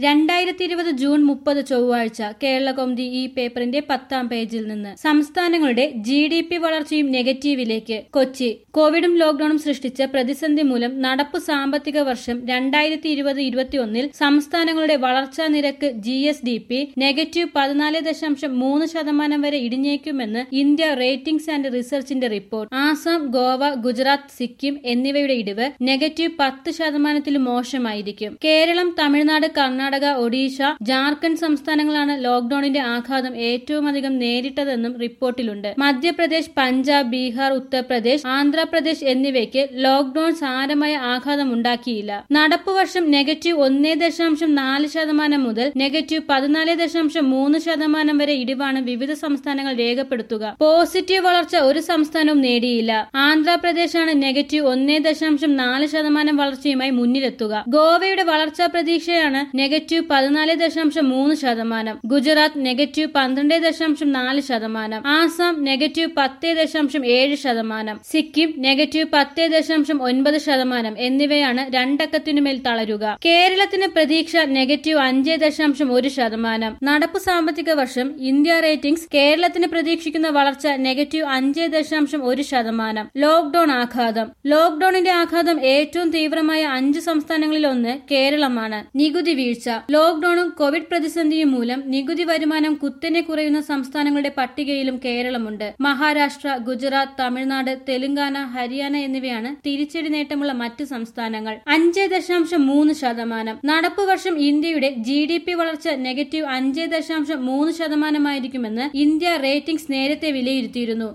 രണ്ടായിരത്തി ഇരുപത് ജൂൺ മുപ്പത് ചൊവ്വാഴ്ച കേരളകൗമുദി ഈ പേപ്പറിന്റെ പത്താം പേജിൽ നിന്ന് സംസ്ഥാനങ്ങളുടെ ജി ഡി പി വളർച്ചയും നെഗറ്റീവിലേക്ക് കൊച്ചി കോവിഡും ലോക്ഡൌണും സൃഷ്ടിച്ച പ്രതിസന്ധി മൂലം നടപ്പു സാമ്പത്തിക വർഷം രണ്ടായിരത്തി ഇരുപത് ഇരുപത്തിയൊന്നിൽ സംസ്ഥാനങ്ങളുടെ വളർച്ചാ നിരക്ക് G S D P negative പതിനാല് ദശാംശം മൂന്ന് ശതമാനം വരെ ഇടിഞ്ഞേക്കുമെന്ന് ഇന്ത്യ റേറ്റിംഗ്സ് ആൻഡ് റിസർച്ചിന്റെ റിപ്പോർട്ട് ആസാം ഗോവ ഗുജറാത്ത് സിക്കിം എന്നിവയുടെ ഇടിവ് നെഗറ്റീവ് പത്ത് ശതമാനത്തിൽ മോശമായിരിക്കും കേരളം തമിഴ്നാട് കർണാടക ഒഡീഷ ജാർഖണ്ഡ് സംസ്ഥാനങ്ങളാണ് ലോക്ഡൌണിന്റെ ആഘാതം ഏറ്റവും അധികം നേരിട്ടതെന്നും റിപ്പോർട്ടിലുണ്ട് മധ്യപ്രദേശ് പഞ്ചാബ് ബീഹാർ ഉത്തർപ്രദേശ് ആന്ധ്രാപ്രദേശ് എന്നിവയ്ക്ക് ലോക്ഡൌൺ സാരമായ ആഘാതം ഉണ്ടാക്കിയില്ല നടപ്പുവർഷം നെഗറ്റീവ് ഒന്നേ ദശാംശം നാല് ശതമാനം മുതൽ നെഗറ്റീവ് പതിനാല് ദശാംശം മൂന്ന് ശതമാനം വരെ ഇടിവാണ് വിവിധ സംസ്ഥാനങ്ങൾ രേഖപ്പെടുത്തുക പോസിറ്റീവ് വളർച്ച ഒരു സംസ്ഥാനവും നേടിയില്ല ആന്ധ്രാപ്രദേശാണ് നെഗറ്റീവ് ഒന്നേ ദശാംശം നാല് ശതമാനം വളർച്ചയുമായി മുന്നിലെത്തുക ഗോവയുടെ വളർച്ചാ പ്രതീക്ഷയാണ് നെഗറ്റീവ് പതിനാല് ദശാംശം മൂന്ന് ശതമാനം ഗുജറാത്ത് നെഗറ്റീവ് പന്ത്രണ്ട് ദശാംശം നാല് ശതമാനം ആസാം നെഗറ്റീവ് പത്ത് ദശാംശം ഏഴ് ശതമാനം സിക്കിം നെഗറ്റീവ് പത്ത് ദശാംശം ഒൻപത് ശതമാനം എന്നിവയാണ് രണ്ടക്കത്തിനുമേൽ തളരുക കേരളത്തിന് പ്രതീക്ഷ നെഗറ്റീവ് അഞ്ച് ദശാംശം ഒരു ശതമാനം നടപ്പു സാമ്പത്തിക വർഷം ഇന്ത്യ റേറ്റിംഗ്സ് കേരളത്തിന് പ്രതീക്ഷിക്കുന്ന വളർച്ച നെഗറ്റീവ് അഞ്ച് ദശാംശം ഒരു ശതമാനം ലോക്ഡൌൺ ആഘാതം ലോക്ഡൌണിന്റെ ആഘാതം ഏറ്റവും തീവ്രമായ അഞ്ച് സംസ്ഥാനങ്ങളിൽ ഒന്ന് കേരളമാണ് നികുതി വീഴ്ച ലോക്ഡൌണും കോവിഡ് പ്രതിസന്ധിയും മൂലം നികുതി വരുമാനം കുത്തനെ കുറയുന്ന സംസ്ഥാനങ്ങളുടെ പട്ടികയിലും കേരളമുണ്ട് മഹാരാഷ്ട്ര ഗുജറാത്ത് തമിഴ്നാട് തെലങ്കാന ഹരിയാന എന്നിവയാണ് തിരിച്ചടി നേട്ടമുള്ള മറ്റ് സംസ്ഥാനങ്ങൾ അഞ്ച് ദശാംശം മൂന്ന് ശതമാനം നടപ്പു വർഷം ഇന്ത്യയുടെ ജി ഡി പി വളർച്ച നെഗറ്റീവ് അഞ്ച് ദശാംശം മൂന്ന് ശതമാനമായിരിക്കുമെന്ന് ഇന്ത്യ റേറ്റിംഗ്സ് നേരത്തെ വിലയിരുത്തിയിരുന്നു